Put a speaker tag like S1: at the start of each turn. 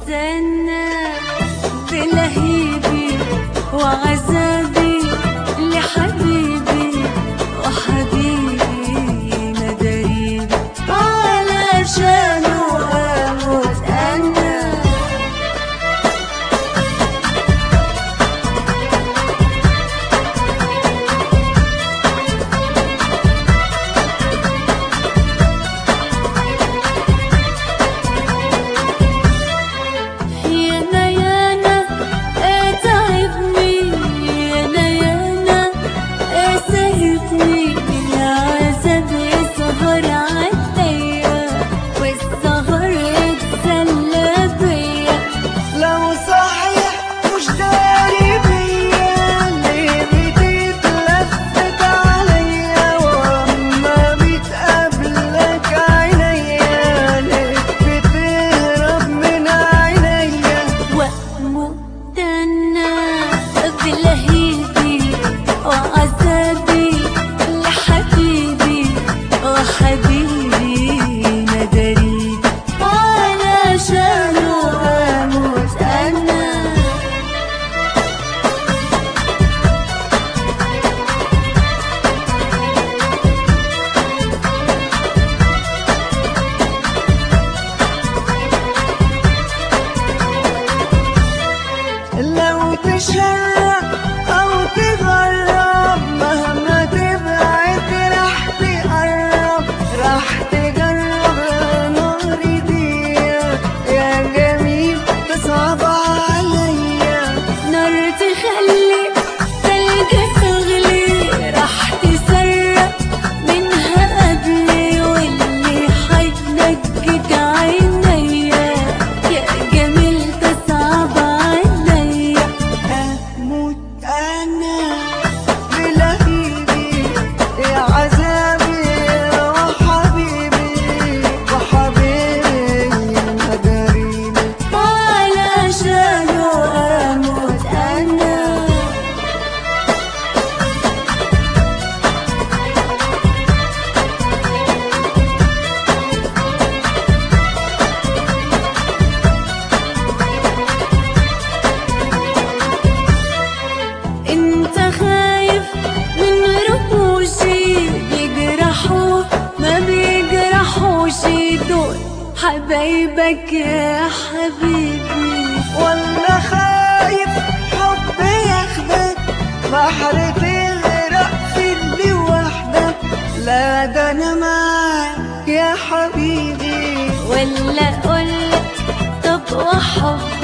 S1: مستنى بلهيبي وعذابي لحبيبي وحبيبي ندريبي علشانه اموت انا يانا يانا اتعبني يانا يانا اسهبني العذاب يسهر عليا والسهر اتسلى بيا
S2: لو صحيح مش داري بيا ليه بتتلفت عليا واما بتقابلك عينيا ليه بتهرب من عينيا
S1: واموت انا بلهيبي وعذابي لحبيبي وحبيبي ندريبي علشانه اموت انا
S2: لو تشرق او تغرب مهما تبعد راح تقرب راح تجرب نار دي يا جميل تصعب عليا
S1: نار تخلي تلج تغلي راح تسرق منها قبلي واللي حينجد عينيا يا جميل تصعب عليا
S2: اموت انا بلهيبي يا عذابي وحبيبي وحبيبي مداريني
S1: علشانه اموت انا انت خايف من رموشي بيجرحوا ما بيجرحوش دول حبايبك يا حبيبي
S2: ولا خايف حب ياخدك بحر تغرق في اللي وحدك لا ده انا معاك يا حبيبي
S1: ولا اقولك طب وحب